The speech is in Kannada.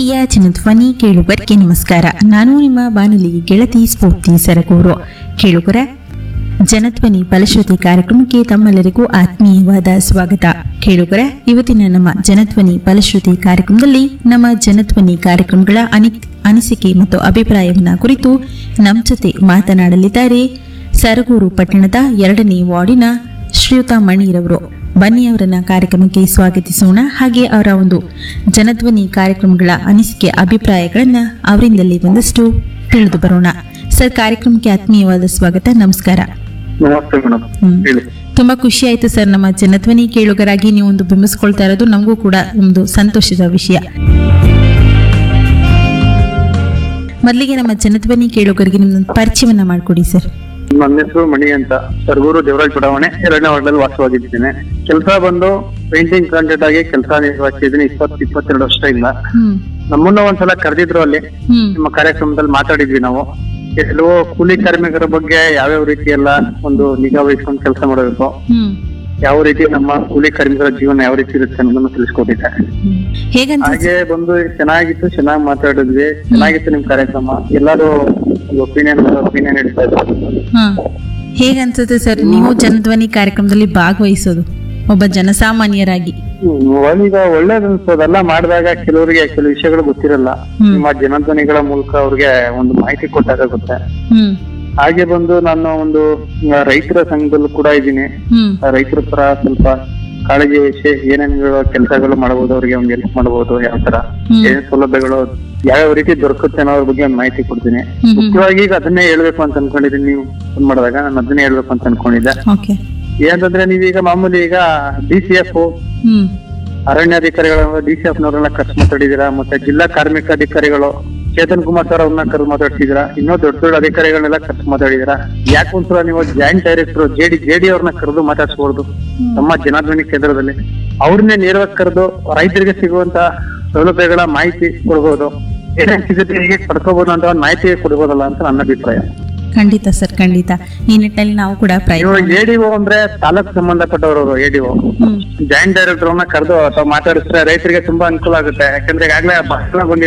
ಪ್ರೀತಿಯ ಜನಧ್ವನಿ ಕೇಳುಗರಿಗೆ ನಮಸ್ಕಾರ ನಾನು ನಿಮ್ಮ ಬಾನುಲಿ ಗೆಳತಿ ಸ್ಫೂರ್ತಿ ಸರಗೂರು ಕೇಳುಗರ ಜನಧ್ವನಿ ಫಲಶ್ರುತಿ ಕಾರ್ಯಕ್ರಮಕ್ಕೆ ತಮ್ಮೆಲ್ಲರಿಗೂ ಆತ್ಮೀಯವಾದ ಸ್ವಾಗತ ಕೇಳುಗರ ಇವತ್ತಿನ ನಮ್ಮ ಜನಧ್ವನಿ ಫಲಶ್ರುತಿ ಕಾರ್ಯಕ್ರಮದಲ್ಲಿ ನಮ್ಮ ಜನಧ್ವನಿ ಕಾರ್ಯಕ್ರಮಗಳ ಅನಿ ಅನಿಸಿಕೆ ಮತ್ತು ಅಭಿಪ್ರಾಯವನ್ನ ಕುರಿತು ನಮ್ಮ ಜೊತೆ ಮಾತನಾಡಲಿದ್ದಾರೆ ಸರಗೂರು ಪಟ್ಟಣದ ಎರಡನೇ ವಾರ್ಡಿನ ಶ್ರೀಯುತ ಮಣಿರವರು ಬನ್ನಿ ಅವರನ್ನ ಕಾರ್ಯಕ್ರಮಕ್ಕೆ ಸ್ವಾಗತಿಸೋಣ ಹಾಗೆ ಅವರ ಒಂದು ಜನಧ್ವನಿ ಕಾರ್ಯಕ್ರಮಗಳ ಅನಿಸಿಕೆ ಅಭಿಪ್ರಾಯಗಳನ್ನ ಅವರಿಂದಲೇ ಒಂದಷ್ಟು ತಿಳಿದು ಬರೋಣ ಸರ್ ಕಾರ್ಯಕ್ರಮಕ್ಕೆ ಆತ್ಮೀಯವಾದ ಸ್ವಾಗತ ನಮಸ್ಕಾರ ನಮಸ್ತೆ ಮೇಡಮ್ ಹ್ಮ್. ಹೇಳಿ ತುಂಬಾ ಖುಷಿ ಆಯ್ತು ಸರ್ ನಮ್ಮ ಜನಧ್ವನಿ ಕೇಳುಗರಾಗಿ ನೀವು ಒಂದು ಬಿಂಬಿಸ್ಕೊಳ್ತಾ ಇರೋದು ನಮಗೂ ಕೂಡ ಒಂದು ಸಂತೋಷದ ವಿಷಯ ಮೊದಲಿಗೆ ನಮ್ಮ ಜನಧ್ವನಿ ಕೇಳುಗರಿಗೆ ನಿಮ್ಮೊಂದು ಪರಿಚಯವನ್ನ ಮಾಡಿಕೊಡಿ ಸರ್ ನನ್ನ ಹೆಸರು ಮಣಿ ಅಂತ ಸರ್ಗೂರು ದೇವರಾಜ್ ಬಡಾವಣೆ ಎರಡನೇ ವಾರ್ಡಲ್ಲಿ ವಾಸವಾಗಿದ್ದೇನೆ ಕೆಲಸ ಬಂದು ಪೇಂಟಿಂಗ್ ಕಾಂಟ್ರಾಕ್ಟ್ ಆಗಿ ಕೆಲಸ ನಿರ್ವಹಿಸಿದ್ದೀನಿ ಇಪ್ಪತ್ತು ಇಪ್ಪತ್ತೆರಡು ವರ್ಷದಿಂದ ಹ್ಮ್ ನಮ್ಮನ್ನ ಒಂದ್ಸಲ ಕರೆದಿದ್ರು ಅಲ್ಲಿ ಹ್ಮ್ ನಿಮ್ಮ ಕಾರ್ಯಕ್ರಮದಲ್ಲಿ ಮಾತಾಡಿದ್ವಿ ನಾವು ಕೆಲವು ಕೂಲಿ ಕಾರ್ಮಿಕರ ಬಗ್ಗೆ ಯಾವ್ಯಾವ ರೀತಿ ಎಲ್ಲ ಒಂದು ನಿಗಾ ವಹಿಸ್ಕೊಂಡು ಕೆಲಸ ಮಾಡಬೇಕು ಹ್ಮ್ ಯಾವ ರೀತಿ ನಮ್ಮ ಕೂಲಿ ಕಾರ್ಮಿಕರ ಜೀವನ ಯಾವ ರೀತಿ ಇರುತ್ತೆ ಅನ್ನೋದನ್ನ ತಿಳಿಸ್ಕೊಟ್ಟಿದ್ದೆ ಹ್ಮ್. ಹೇಗಂತ ಹಾಗೆ ಬಂದು ಚೆನ್ನಾಗಿತ್ತು ಚೆನ್ನಾಗಿ ಮಾತಾಡಿದ್ವಿ ಚೆನ್ನಾಗಿತ್ತು ನಿಮ್ ಕಾರ್ಯಕ್ರಮ ಎಲ್ಲರೂ ಒಪಿನಿಯನ್ ಒಪಿನಿಯನ್ ಇಡ್ತಾ ಇದ್ರು ಹಾ ಹೇಗನ್ಸುತ್ತೆ ಸರ್ ನೀವು ಜನಧ್ವನಿ ಕಾರ್ಯಕ್ರಮದಲ್ಲಿ ಭಾಗವಹಿಸೋದು ಒಬ್ಬ ಜನಸಾಮಾನ್ಯರಾಗಿ ಹ್ಮ್, ಈಗ ಒಳ್ಳೇದು ಅನ್ಸೋದೆಲ್ಲ ಮಾಡಿದಾಗ ಕೆಲವರಿಗೆ ಕೆಲವು ವಿಷಯಗಳು ಗೊತ್ತಿರಲ್ಲ ಹ್ಮ್. ನಿಮ್ಮ ಜನಧ್ವನಿಗಳ ಮೂಲಕ ಅವ್ರಿಗೆ ಒಂದು ಮಾಹಿತಿ ಕೊಟ್ಟಾಗ ಗೊತ್ತೆ ಹ್ಮ್ ಹಾಗೆ ಬಂದು ನಾನು ಒಂದು ಆ, ರೈತರ ಸಂಘದಲ್ಲೂ ಕೂಡ ಇದ್ದೀನಿ ಹ್ಮ್ ಆ, ರೈತರ ಪರ ಸ್ವಲ್ಪ ಕಾಳಜಿ ವಿಷಯ ಏನೇನು ಕೆಲಸಗಳು ಮಾಡಬಹುದು ಅವ್ರಿಗೆ ಒಂದು ಹೆಲ್ಪ್ ಮಾಡಬಹುದು ಯಾವ ತರ ಹ್ಮ್. ಏನ್ ಸೌಲಭ್ಯಗಳು ಯಾವ್ಯಾವ ರೀತಿ ದೊರಕುತ್ತೆ ಅನ್ನೋದ್ರ ಬಗ್ಗೆ ಒಂದು ಮಾಹಿತಿ ಕೊಡ್ತೀನಿ ಹ್ಮ್ ಹ್ಮ್ ಮುಖ್ಯವಾಗಿ ಈಗ ಅದನ್ನೇ ಹೇಳ್ಬೇಕು ಅಂತ ಅನ್ಕೊಂಡಿದ್ದೀನಿ ನೀವು ಫೋನ್ ಮಾಡಿದಾಗ ನಾನು ಅದನ್ನೇ ಹೇಳ್ಬೇಕು ಅಂತ ಅನ್ಕೊಂಡಿದ್ದೆ ಓಕೆ ಏನಂತಂದ್ರೆ ನೀವೀಗ ಮಾಮೂಲಿ ಈಗ ಡಿ ಸಿ ಎಫ್ ಹ್ಮ್ ಅರಣ್ಯಾಧಿಕಾರಿಗಳ ಡಿ ಸಿ ಎಫ್ ನವರೆಲ್ಲ ಕರ್ಸಿ ಮಾತಾಡಿದೀರಾ ಮತ್ತೆ ಜಿಲ್ಲಾ ಕಾರ್ಮಿಕ ಅಧಿಕಾರಿಗಳು ಚೇತನ್ ಕುಮಾರ್ ಸರ್ ಅವ್ರನ್ನ ಕರೆದು ಮಾತಾಡ್ಸಿದೀರಾ ಇನ್ನೂ ದೊಡ್ಡ ದೊಡ್ಡ ಅಧಿಕಾರಿಗಳನ್ನೆಲ್ಲ ಕರ್ಸಿ ಮಾತಾಡಿದೀರಾ ಯಾಕೆ ಒಂದ್ಸಲ ನೀವು ಜಾಯಿಂಟ್ ಡೈರೆಕ್ಟರ್ ಜೆಡಿ ಜೆಡಿ ಅವ್ರನ್ನ ಕರೆದು ಮಾತಾಡ್ಸ್ಬಾರ್ದು ನಮ್ಮ ಜನಾರ್ದನಿ ಕೇಂದ್ರದಲ್ಲಿ ಅವ್ರನ್ನೇ ನೇರವಾಗಿ ಕರೆದು ರೈತರಿಗೆ ಸಿಗುವಂತ ಸೌಲಭ್ಯಗಳ ಮಾಹಿತಿ ಕೊಡ್ಬೋದು ಏನೇನ್ ಸಿಗುತ್ತೆ ಹೇಗೆ ಪಡ್ಕೋಬಹುದು ಅಂತ ಒಂದು ಮಾಹಿತಿ ಕೊಡ್ಬೋದಲ್ಲ ಅಂತ ನನ್ನ ಅಭಿಪ್ರಾಯ ಖಂಡಿತ ಸರ್ ಖಂಡಿತ ಈ ನಿಟ್ಟಿನಲ್ಲಿ ನಾವು ಕೂಡ ಪ್ರಯತ್ನ ಇವಾಗ ಎಡಿಒ ಅಂದ್ರೆ ತಾಲೂಕ್ ಸಂಬಂಧಪಟ್ಟವರು ಎಡಿಒ ಹ್ಮ್ ಜಾಯಿಂಟ್ ಡೈರೆಕ್ಟರ್ ಅವ್ರನ್ನ ಕರೆದು ಅಥವಾ ಮಾತಾಡಿಸಿದ್ರೆ ರೈತರಿಗೆ ತುಂಬಾ ಅನುಕೂಲ ಆಗುತ್ತೆ ಯಾಕಂದ್ರೆ ಈಗಾಗಲೇ ಬಹಳ ಬಂದಿದೆ